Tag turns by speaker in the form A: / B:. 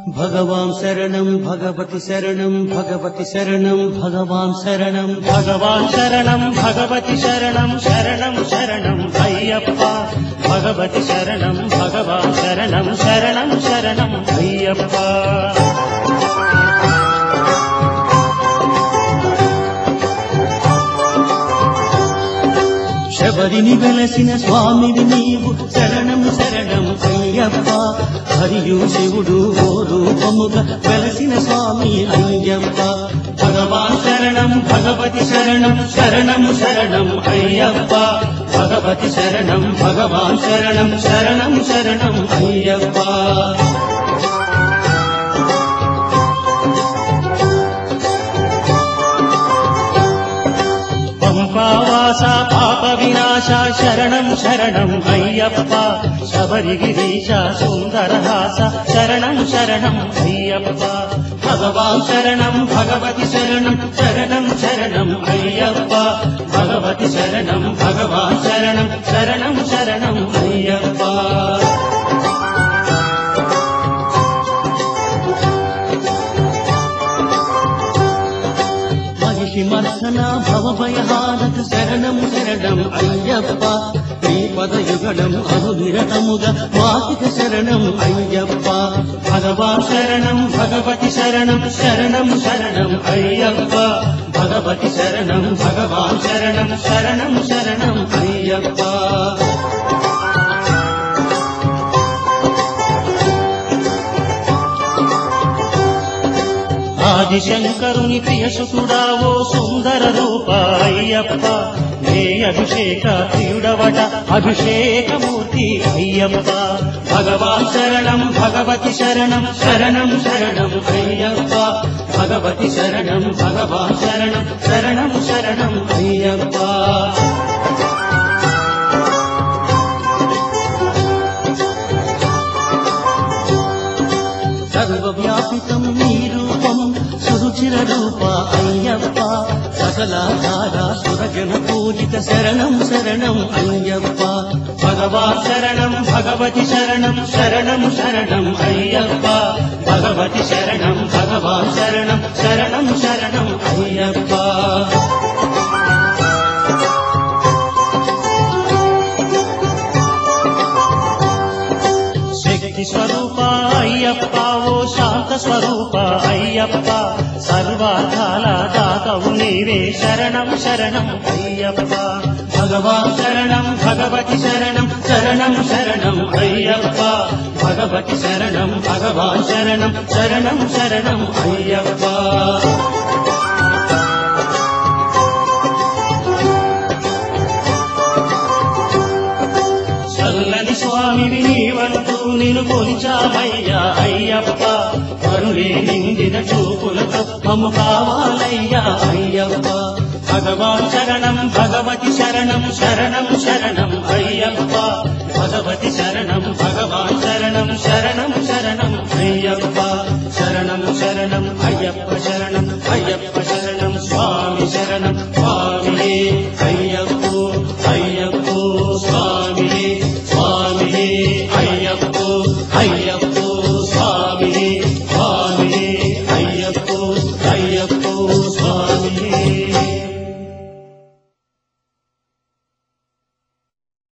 A: భగవాన్ శరణం భగవతి శరణం భగవతి శరణం భగవాన్ శరణం భగవాన్ శరణం భగవతి శరణం శరణం శరణం అయ్యప్ప భగవతి శరణం భగవాన్ శరణం శరణం శరణం అయ్యప్ప శబరిని వెలసిన స్వామివి నీవు శరణం శరణం అయ్యప్ప హరియు శివుడు ఓ రూపముగా వెలసిన స్వామి అయ్యప్ప భగవాన్ శరణం భగవతి శరణం శరణం శరణం అయ్యప్ప భగవతి శరణం భగవాన్ శరణం శరణం శరణం అయ్యప్ప పంపావాస పాప వినాశ శరణం శరణం అయ్యప్ప శబరిగిరీశ సుందరహాస శరణం శరణం అయ్యప్ప భగవాన్ శరణం భగవతి శరణం శరణం శరణం అయ్యప్ప భగవతి శరణం భగవాన్ శరణం శరణం శరణం అయ్యప్ప మహిషి మర్దన భవభయహారత శరణం శరణం అయ్యప్ప శ్రీపద యుగడం అరునిరతముగా మాతిక శరణం అయ్యప్ప భగవాన్ శరణం భగవతి శరణం శరణం శరణం అయ్యప్ప భగవతి శరణం భగవాన్ శరణం శరణం శరణం అయ్యప్ప ఆదిశంకరుని ప్రియసుతుడా ఓ సుందర రూప అయ్యప్ప నే అభిషేక ప్రియుడవట అభిషేకమూర్తి అయ్యప్ప భగవాన్ శరణం భగవతి శరణం శరణం శరణం అయ్యప్ప భగవతి శరణం భగవాన్ శరణం శరణం శరణం అయ్యప్ప సర్వవ్యాపితం నీ రూపం సురుచిర రూప అయ్యప్ప సకలాధార సురగణ పూజిత శరణం శరణం అయ్యప్ప భగవాన్ శరణం భగవతి శరణం శరణం శరణం అయ్యప్ప భగవతి శరణం భగవాన్ శరణం శరణం శరణం అయ్యప్ప శక్తి స్వరూప అయ్యప్ప ఓ శాంత స్వరూప అయ్యప్ప సర్వాధాల దాతవు నీవే శరణం శరణం అయ్యప్ప భగవాన్ శరణం భగవతి శరణం శరణం శరణం అయ్యప్ప భగవతి శరణం భగవాన్ శరణం శరణం శరణం అయ్యప్ప చల్లని స్వామిని నీవంటూ నిన్ను కొలిచామయ్యా అయ్యప్ప కరుణే నిండిన చూపులతో మము కావాలయ్యా అయ్యప్ప భగవాన్ శరణం భగవతి శరణం శరణం శరణం